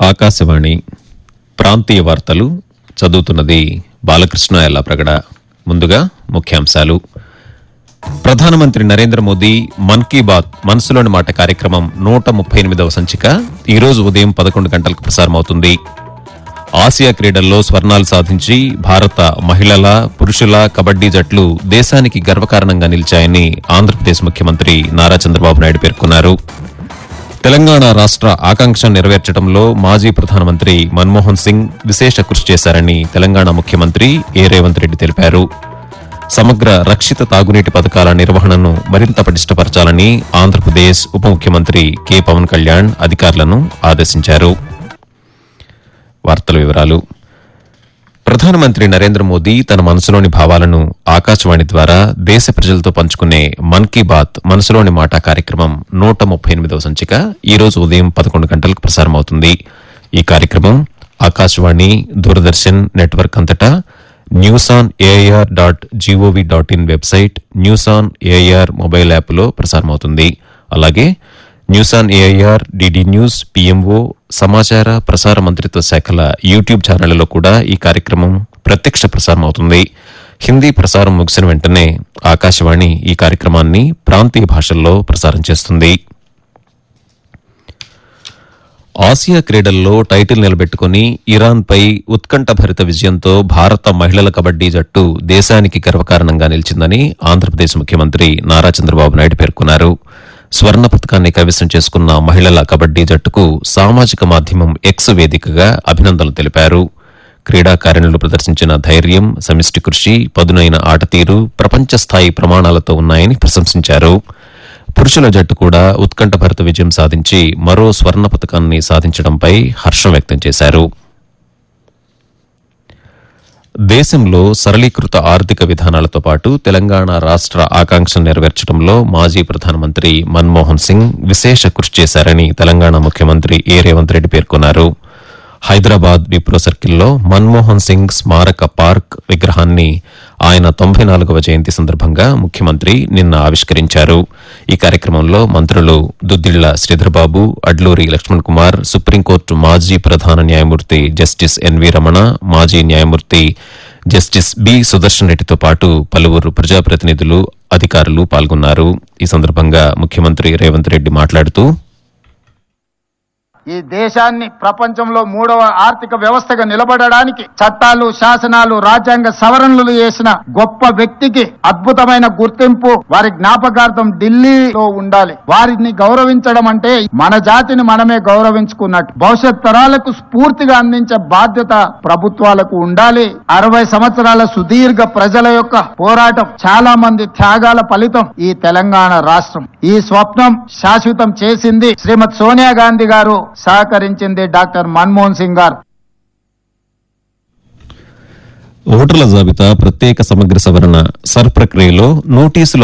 ఆకాశవాణి ప్రాంతీయ వార్తలు చదువుతున్నది బాలకృష్ణ ఎల్లాప్రగడ ముందుగా ముఖ్యాంశాలు ప్రధానమంత్రి నరేంద్ర మోదీ మన్ కీ బాత్ మనసులోని మాట కార్యక్రమం నూట ముప్పై ఎనిమిదవ సంచిక ఈరోజు ఉదయం పదకొండు గంటలకు ప్రసారమవుతుంది ఆసియా క్రీడల్లో స్వర్ణాలు సాధించి భారత మహిళల పురుషుల కబడ్డీ జట్లు దేశానికి గర్వకారణంగా నిలిచాయని ఆంధ్రప్రదేశ్ ముఖ్యమంత్రి నారా చంద్రబాబు నాయుడు పేర్కొన్నారు తెలంగాణ రాష్ట్ర ఆకాంక్ష నెరవేర్చడంలో మాజీ ప్రధానమంత్రి మన్మోహన్ సింగ్ విశేష కృషి చేశారని తెలంగాణ ముఖ్యమంత్రి ఏ రేవంత్ రెడ్డి తెలిపారు సమగ్ర రక్షిత తాగునీటి పథకాల నిర్వహణను మరింత పటిష్టపరచాలని ఆంధ్రప్రదేశ్ ఉప ముఖ్యమంత్రి కె పవన్ కళ్యాణ్ అధికారులను ఆదేశించారు వార్తల వివరాలు ప్రధానమంత్రి నరేంద్ర మోదీ తన మనసులోని భావాలను ఆకాశవాణి ద్వారా దేశ ప్రజలతో పంచుకునే మన్ కీ బాత్ మనసులోని మాట కార్యక్రమం నూట ముప్పై ఎనిమిదవ సంచిక ఈ రోజు ఉదయం పదకొండు గంటలకు ప్రసారమవుతుంది ఈ కార్యక్రమం ఆకాశవాణి దూరదర్శన్ నెట్వర్క్ అంతటా news on AIR dot gov dot in website news on AIR mobile యాప్లో ప్రసారమవుతుంది అలాగే news on AIR DD news PMO సమాచార ప్రసార మంత్రిత్వ శాఖల యూట్యూబ్ ఛానళ్లలో కూడా ఈ కార్యక్రమం ప్రత్యక్ష ప్రసారం అవుతుంది హిందీ ప్రసారం ముగిసిన వెంటనే ఆకాశవాణి ఈ కార్యక్రమాన్ని ప్రాంతీయ భాషల్లో ప్రసారం చేస్తుంది ఆసియా క్రీడల్లో టైటిల్ నిలబెట్టుకుని ఇరాన్పై ఉత్కంఠభరిత విజయంతో భారత మహిళల కబడ్డీ జట్టు దేశానికి గర్వకారణంగా నిలిచిందని ఆంధ్రప్రదేశ్ ముఖ్యమంత్రి నారా చంద్రబాబు నాయుడు పేర్కొన్నారు స్వర్ణ పథకాన్ని కైవసం చేసుకున్న మహిళల కబడ్డీ జట్టుకు సామాజిక మాధ్యమం ఎక్స్ వేదికగా అభినందనలు తెలిపారు క్రీడాకారిణులు ప్రదర్శించిన ధైర్యం సమిష్టి కృషి పదునైన ఆటతీరు ప్రపంచ స్థాయి ప్రమాణాలతో ఉన్నాయని ప్రశంసించారు పురుషుల జట్టు కూడా ఉత్కంఠభరిత విజయం సాధించి మరో స్వర్ణ పథకాన్ని సాధించడంపై హర్షం వ్యక్తం చేశారు దేశంలో సరళీకృత ఆర్థిక విధానాలతో పాటు తెలంగాణ రాష్ట్ర ఆకాంక్ష నెరవేర్చడంలో మాజీ ప్రధానమంత్రి మన్మోహన్ సింగ్ విశేష కృషి చేశారని తెలంగాణ ముఖ్యమంత్రి ఏ రేవంత్ రెడ్డి పేర్కొన్నారు హైదరాబాద్ విప్రో సర్కిల్లో మన్మోహన్ సింగ్ స్మారక పార్క్ విగ్రహాన్ని ఆయన తొంభై నాలుగవ జయంతి సందర్భంగా ముఖ్యమంత్రి నిన్న ఆవిష్కరించారు ఈ కార్యక్రమంలో మంత్రులు దుద్దిళ్ల శ్రీధర్బాబు అడ్లూరి లక్ష్మణ్ కుమార్ సుప్రీంకోర్టు మాజీ ప్రధాన న్యాయమూర్తి జస్టిస్ ఎన్వి రమణ మాజీ న్యాయమూర్తి జస్టిస్ బి సుదర్శన్ రెడ్డితో పాటు పలువురు ప్రజాప్రతినిధులు అధికారులు పాల్గొన్నారు ఈ సందర్భంగా ముఖ్యమంత్రి రేవంత్ రెడ్డి మాట్లాడుతూ ఈ దేశాన్ని ప్రపంచంలో మూడవ ఆర్థిక వ్యవస్థగా నిలబడడానికి చట్టాలు శాసనాలు రాజ్యాంగ సవరణలు చేసిన గొప్ప వ్యక్తికి అద్భుతమైన గుర్తింపు వారి జ్ఞాపకార్థం ఢిల్లీలో ఉండాలి వారిని గౌరవించడం అంటే మన జాతిని మనమే గౌరవించుకున్నట్టు భవిష్యత్ తరాలకు స్ఫూర్తిగా అందించే బాధ్యత ప్రభుత్వాలకు ఉండాలి అరవై సంవత్సరాల సుదీర్ఘ ప్రజల యొక్క పోరాటం చాలా మంది త్యాగాల ఫలితం ఈ తెలంగాణ రాష్ట్రం ఈ స్వప్నం శాశ్వతం చేసింది శ్రీమతి సోనియా గాంధీ గారు సహకరించింది డాక్టర్ మన్మోహన్ సింగ్ గారు ఓటర్ల జాబితా ప్రత్యేక సమగ్ర సవరణ సర్ ప్రక్రియలో నోటీసుల